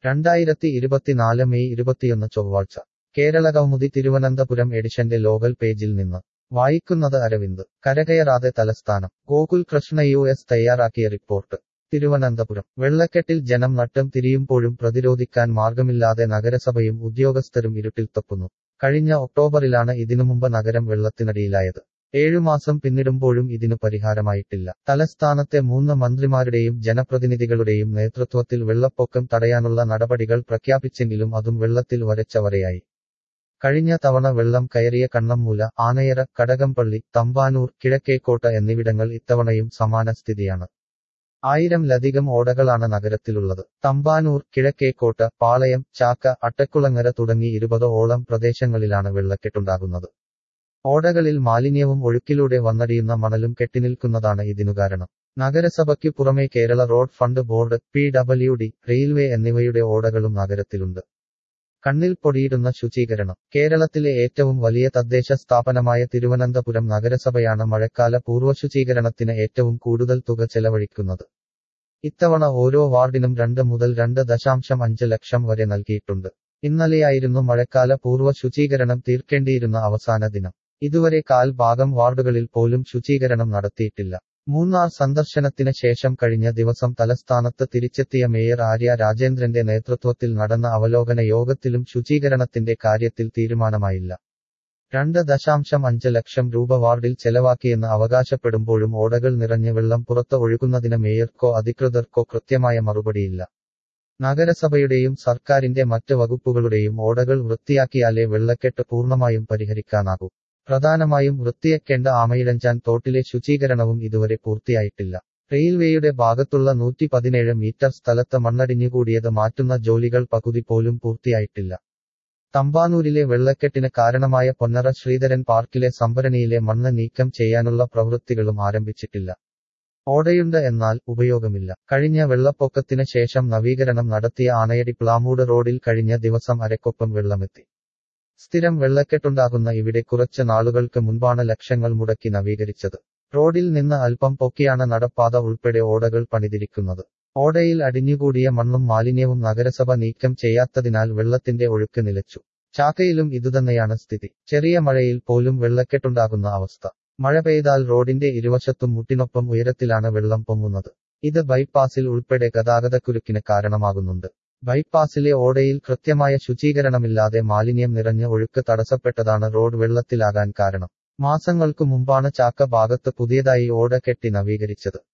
രണ്ടായിരത്തി ഇരുപത്തിനാല് മെയ് ഇരുപത്തിയൊന്ന് ചൊവ്വാഴ്ച കേരള കൗമുദി തിരുവനന്തപുരം എഡിഷന്റെ ലോകൽ പേജിൽ നിന്ന് വായിക്കുന്നത് അരവിന്ദ് കരകയറാതെ തലസ്ഥാനം ഗോകുൽ കൃഷ്ണ യു എസ് തയ്യാറാക്കിയ റിപ്പോർട്ട് തിരുവനന്തപുരം വെള്ളക്കെട്ടിൽ ജനം നട്ടം തിരിയുമ്പോഴും പ്രതിരോധിക്കാൻ മാർഗമില്ലാതെ നഗരസഭയും ഉദ്യോഗസ്ഥരും ഇരുട്ടിൽ തപ്പുന്നു കഴിഞ്ഞ ഒക്ടോബറിലാണ് ഇതിനുമുമ്പ് നഗരം വെള്ളത്തിനടിയിലായത് ഏഴുമാസം പിന്നിടുമ്പോഴും ഇതിനു പരിഹാരമായിട്ടില്ല തലസ്ഥാനത്തെ മൂന്ന് മന്ത്രിമാരുടെയും ജനപ്രതിനിധികളുടെയും നേതൃത്വത്തിൽ വെള്ളപ്പൊക്കം തടയാനുള്ള നടപടികൾ പ്രഖ്യാപിച്ചെങ്കിലും അതും വെള്ളത്തിൽ വരച്ച വരയായി കഴിഞ്ഞ തവണ വെള്ളം കയറിയ കണ്ണമ്മൂല ആനയറ കടകംപള്ളി തമ്പാനൂർ കിഴക്കേക്കോട്ട എന്നിവിടങ്ങൾ ഇത്തവണയും സമാന സ്ഥിതിയാണ് ആയിരം ലധികം ഓടകളാണ് നഗരത്തിലുള്ളത് തമ്പാനൂർ കിഴക്കേക്കോട്ട പാളയം ചാക്ക അട്ടക്കുളങ്ങര തുടങ്ങി ഇരുപത് ഓളം പ്രദേശങ്ങളിലാണ് വെള്ളക്കെട്ടുണ്ടാകുന്നത് ഓടകളിൽ മാലിന്യവും ഒഴുക്കിലൂടെ വന്നടിയുന്ന മണലും കെട്ടിനിൽക്കുന്നതാണ് ഇതിനു കാരണം നഗരസഭയ്ക്കു പുറമെ Kerala road fund board P W D railway എന്നിവയുടെ ഓടകളും നഗരത്തിലുണ്ട് കണ്ണിൽ പൊടിയിടുന്ന ശുചീകരണം കേരളത്തിലെ ഏറ്റവും വലിയ തദ്ദേശ സ്ഥാപനമായ തിരുവനന്തപുരം നഗരസഭയാണ് മഴക്കാല പൂർവ്വശുചീകരണത്തിന് ഏറ്റവും കൂടുതൽ തുക ചെലവഴിക്കുന്നത് ഇത്തവണ ഓരോ വാർഡിനും രണ്ട് മുതൽ രണ്ട് ദശാംശം അഞ്ച് ലക്ഷം വരെ നൽകിയിട്ടുണ്ട് ഇന്നലെയായിരുന്നു മഴക്കാല പൂർവ്വ ശുചീകരണം തീർക്കേണ്ടിയിരുന്ന അവസാന ദിനം ഇതുവരെ കാൽ ഭാഗം വാർഡുകളിൽ പോലും ശുചീകരണം നടത്തിയിട്ടില്ല മൂന്നാർ സന്ദർശനത്തിന് ശേഷം കഴിഞ്ഞ ദിവസം തലസ്ഥാനത്ത് തിരിച്ചെത്തിയ മേയർ ആര്യ രാജേന്ദ്രന്റെ നേതൃത്വത്തിൽ നടന്ന അവലോകന യോഗത്തിലും ശുചീകരണത്തിന്റെ കാര്യത്തിൽ തീരുമാനമായില്ല രണ്ട് ദശാംശം അഞ്ച് ലക്ഷം രൂപ വാർഡിൽ ചെലവാക്കിയെന്ന് അവകാശപ്പെടുമ്പോഴും ഓടകൾ നിറഞ്ഞ് വെള്ളം പുറത്ത് ഒഴുകുന്നതിന് മേയർക്കോ അധികൃതർക്കോ കൃത്യമായ മറുപടിയില്ല നഗരസഭയുടെയും സർക്കാരിന്റെ മറ്റ് വകുപ്പുകളുടെയും ഓടകൾ വൃത്തിയാക്കിയാലേ വെള്ളക്കെട്ട് പൂർണ്ണമായും പരിഹരിക്കാനാകൂ പ്രധാനമായും വൃത്തിയാക്കേണ്ട ആമയിഴഞ്ചാൻ തോട്ടിലെ ശുചീകരണവും ഇതുവരെ പൂർത്തിയായിട്ടില്ല റെയിൽവേയുടെ ഭാഗത്തുള്ള നൂറ്റി പതിനേഴ് മീറ്റർ സ്ഥലത്ത് മണ്ണടിഞ്ഞുകൂടിയത് മാറ്റുന്ന ജോലികൾ പകുതി പോലും പൂർത്തിയായിട്ടില്ല തമ്പാനൂരിലെ വെള്ളക്കെട്ടിന് കാരണമായ പൊന്നറ ശ്രീധരൻ പാർക്കിലെ സംഭരണിയിലെ മണ്ണ് നീക്കം ചെയ്യാനുള്ള പ്രവൃത്തികളും ആരംഭിച്ചിട്ടില്ല ഓടയുണ്ട് എന്നാൽ ഉപയോഗമില്ല കഴിഞ്ഞ വെള്ളപ്പൊക്കത്തിന് ശേഷം നവീകരണം നടത്തിയ ആനയടി പ്ലാമൂട് റോഡിൽ കഴിഞ്ഞ ദിവസം അരക്കൊപ്പം വെള്ളമെത്തി സ്ഥിരം വെള്ളക്കെട്ടുണ്ടാകുന്ന ഇവിടെ കുറച്ച് നാളുകൾക്ക് മുൻപാണ് ലക്ഷങ്ങൾ മുടക്കി നവീകരിച്ചത് റോഡിൽ നിന്ന് അല്പം പൊക്കിയാണ് നടപ്പാത ഉൾപ്പെടെ ഓടകൾ പണിതിരിക്കുന്നത് ഓടയിൽ അടിഞ്ഞുകൂടിയ മണ്ണും മാലിന്യവും നഗരസഭ നീക്കം ചെയ്യാത്തതിനാൽ വെള്ളത്തിന്റെ ഒഴുക്ക് നിലച്ചു ചാക്കയിലും ഇതുതന്നെയാണ് സ്ഥിതി ചെറിയ മഴയിൽ പോലും വെള്ളക്കെട്ടുണ്ടാകുന്ന അവസ്ഥ മഴ പെയ്താൽ റോഡിന്റെ ഇരുവശത്തും മുട്ടിനൊപ്പം ഉയരത്തിലാണ് വെള്ളം പൊങ്ങുന്നത് ഇത് ബൈപ്പാസിൽ ഉൾപ്പെടെ ഗതാഗതക്കുരുക്കിന് കാരണമാകുന്നുണ്ട് ബൈപ്പാസിലെ ഓടയിൽ കൃത്യമായ ശുചീകരണമില്ലാതെ മാലിന്യം നിറഞ്ഞ ഒഴുക്ക് തടസ്സപ്പെട്ടതാണ് റോഡ് വെള്ളത്തിലാകാൻ കാരണം മാസങ്ങൾക്കു മുമ്പാണ് ചാക്ക ഭാഗത്ത് പുതിയതായി ഓട കെട്ടി നവീകരിച്ചത്